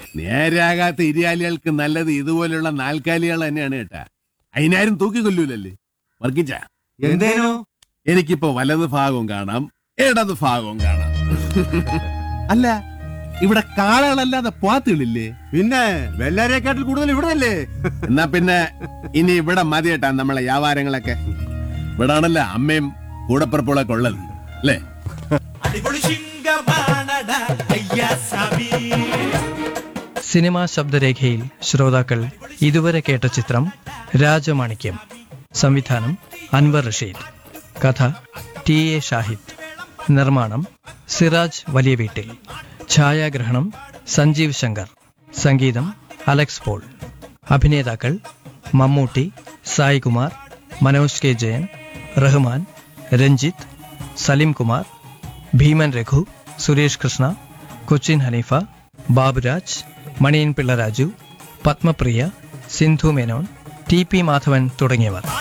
നേരാകാത്ത ഇരിയാലികൾക്ക് നല്ലത് ഇതുപോലുള്ള നാൽക്കാലികൾ തന്നെയാണ് കേട്ടാ അതിനാരും തൂക്കി കൊല്ലൂലല്ലേ വർക്കിച്ച എന്തേനു എനിക്കിപ്പോ വലത് ഭാഗവും കാണാം ഇടത് ഭാഗവും കാണാം അല്ല ഇവിടെ കാളകളല്ലാതെ പോത്തുകളില്ലേ പിന്നെ വെള്ളാരേക്കാട്ടിൽ കൂടുതൽ ഇവിടെ അല്ലേ എന്നാ പിന്നെ ഇനി ഇവിടെ മതി കേട്ടാ നമ്മളെ വ്യാപാരങ്ങളൊക്കെ ഇവിടെ ആണല്ലോ അമ്മയും കൂടപ്പുറപ്പുകളൊക്കെ ഉള്ളത് അല്ലേ അടിപൊളി ശിങ്കമാണട അയ്യ സബീ സിനിമാ ശബ്ദരേഖയിൽ ശ്രോതാക്കൾ ഇതുവരെ കേട്ട ചിത്രം രാജമാണിക്യം സംവിധാനം അൻവർ റഷീദ് കഥ ടി എ ഷാഹിദ് നിർമ്മാണം സിറാജ് വലിയ വീട്ടിൽ ഛായാഗ്രഹണം സഞ്ജീവ് ശങ്കർ സംഗീതം അലക്സ് പോൾ അഭിനേതാക്കൾ Mammootty Saikumar Manoj K Jayan Rahman Ranjith Salim Kumar Bheeman Raghu Suresh Krishna Cochin Haneefa Baburaj Maniyan Pillai Raju Padmapriya Sindhu Menon T P Madhavan തുടങ്ങിയവർ